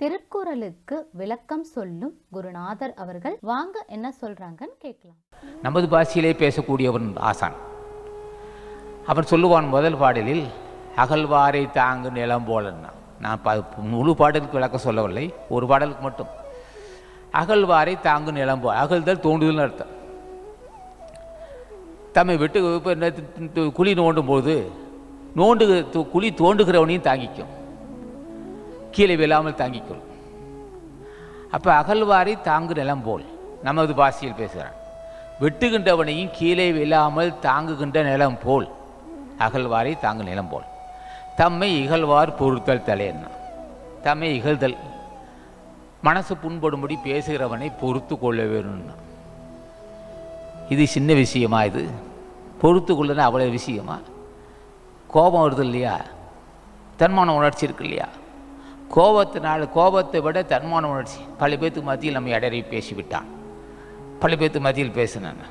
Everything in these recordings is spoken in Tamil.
திருக்குறளுக்கு விளக்கம் சொல்லும் குருநாதர் அவர்கள் வாங்க என்ன சொல்றாங்கன்னு கேட்கலாம் நமது பாஷையிலே பேசக்கூடியவன் ஆசான் அவன் சொல்லுவான் முதல் பாடலில் அகழ்வாரை தாங்கு நிலம் போலன்னா நான் ப முழு பாடலுக்கு விளக்கம் சொல்லவில்லை ஒரு பாடலுக்கு மட்டும் அகழ்வாரை தாங்கு நிலம் போ அகழ்தல் தோண்டுதல்னு அர்த்தம் தம்மை விட்டு இப்போ என்ன தி- தி- தி- குழி நோண்டும் போது நோண்டு து- குழி தோண்டுகிறவனையும் தாங்கிக்கும் கீழே விழாமல் தாங்கிக்கும் அப்போ அகழ்வாரை தாங்கு நிலம் போல் நமது பாஷையில் பேசுகிறான் வெட்டுகின்றவனையும் கீழே விழாமல் தாங்குகின்ற நிலம் போல் அகழ்வாரை தாங்கு நிலம் போல் தம்மை இகழ்வார் பொறுத்தல் தலையன்னா தம்மை இகழ்தல் மனசு புண்படும்படி பேசுகிறவனை பொறுத்து கொள்ள வேணும்னா இது சின்ன விஷயமா இது பொறுத்து கொள்ளணும் அவ்வளோ விஷயமா கோபம் வருது இல்லையா தன்மான உணர்ச்சி இருக்கு இல்லையா கோபத்தினால் கோபத்தை விட தன்மான உணர்ச்சி பல பேத்துக்கு மத்தியில் நம்ம இடறி பேசிவிட்டான் பல பேத்துக்கு மத்தியில் பேசினேன்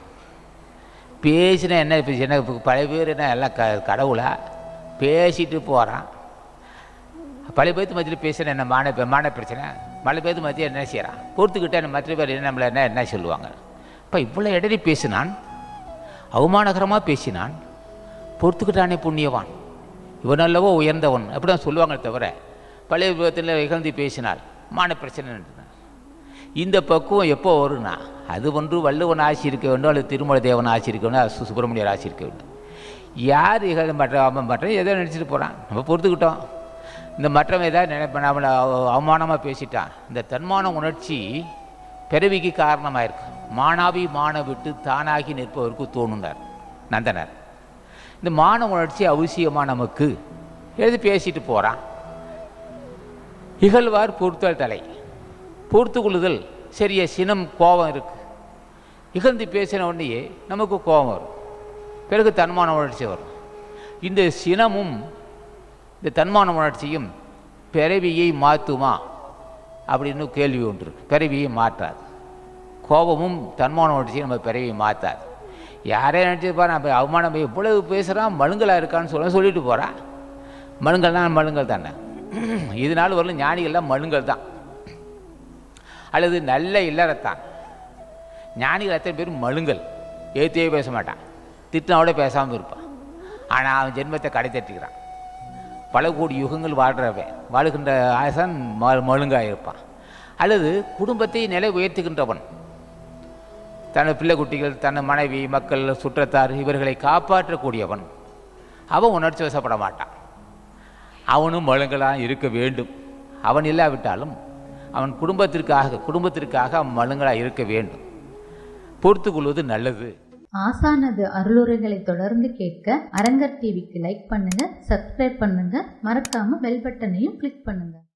பேசினா என்ன பேசி என்ன இப்ப பல பேர் என்ன எல்லாம் க கடவுளா பேசிட்டு போகிறான் பல பேத்து மத்தியில் பேசுன என்ன மான மான பிரச்சனை பல பேத்து மத்தியில் என்ன செய்கிறான் பொறுத்துக்கிட்டே மற்ற பேர் என்ன நம்மளை என்ன என்ன சொல்லுவாங்க இப்போ இவ்வளோ இடறி பேசினான் அவமானகரமாக பேசினான் பொறுத்துக்கிட்டானே புண்ணியவான் இவன் அல்லவோ உயர்ந்தவன் அப்படி தான் சொல்லுவாங்களே தவிர பழைய விபத்தில் இகழ்ந்து பேசினால் மான பிரச்சனை இந்த பக்குவம் எப்போ வரும்னா அது ஒன்று வள்ளுவன் ஆட்சி இருக்க வேண்டும் அல்லது திருமல தேவன் ஆட்சி இருக்க வேண்டும் அல்லது சு- சுப்பிரமணியர் ஆட்சி இருக்க வேண்டும் யார் இகழ மற்ற அவன் மற்ற எதோ நினச்சிட்டு போகிறான் நம்ம பொறுத்துக்கிட்டோம் இந்த மற்றவன் ஏதாவது நினைப்ப நம்மளை அவ- அவமானமாக பேசிட்டான் இந்த தன்மான உணர்ச்சி பிறவிக்கு காரணமாக இருக்கு மானாவி மான விட்டு தானாகி நிற்பவருக்கு தோணுனார் நந்தனர் இந்த மான உணர்ச்சி அவசியமாக நமக்கு எழுதி பேசிட்டு போகிறான் இகழ்வார் பொறுத்தல் தலை பொறுத்து கொள்ளுதல் சரிய சினம் கோபம் இருக்கு இகழ்ந்து பேசின உடனேயே நமக்கு கோபம் வரும் பிறகு தன்மான உணர்ச்சி வரும் இந்த சினமும் இந்த தன்மான உணர்ச்சியும் பிறவியை மாற்றுமா அப்படின்னு கேள்வி ஒன்று இருக்கு. பிறவியை மாற்றாது கோபமும் தன்மான உணர்ச்சியும் நம்ம பிறவியை மாற்றாது யாரே நினச்சிருப்பா நம்ம அவமானம் இவ்வளவு பேசுகிறான் மழுங்கலாக இருக்கான்னு சொல்ல சொல்லிட்டு போகிறான் மழுங்கல்னா மழுங்கல் தானே இதனால வரல ஞானிகள்லாம் மழுங்கல் தான் அல்லது நல்ல இல்லறத்தான் ஞானிகள் அத்தனை பேரும் மழுங்கல் ஏத்தே பேச மாட்டான் திட்டினோட பேசாமல் இருப்பான் ஆனால் அவன் ஜென்மத்தை கடை தட்டிக்கிறான் பல கோடி யுகங்கள் வாழ்கிறவன் வாழுகின்ற ஆசான் ம மழுங்காக இருப்பான் அல்லது குடும்பத்தை நிலை உயர்த்துகின்றவன் தனது பிள்ளை குட்டிகள் தன் மனைவி மக்கள் சுற்றத்தார் இவர்களை காப்பாற்றக்கூடியவன் அவன் உணர்ச்சி வசப்பட மாட்டான் அவனும் மழுங்கலாக இருக்க வேண்டும் அவன் இல்லாவிட்டாலும் அவன் குடும்பத்திற்காக குடும்பத்திற்காக அவன் மழுங்கலாக இருக்க வேண்டும் பொறுத்து கொள்வது நல்லது ஆசானது அருளுரைகளை தொடர்ந்து கேட்க அரங்கர் டிவிக்கு லைக் பண்ணுங்க சப்ஸ்கிரைப் பண்ணுங்க மறக்காம பெல் பட்டனையும் கிளிக் பண்ணுங்க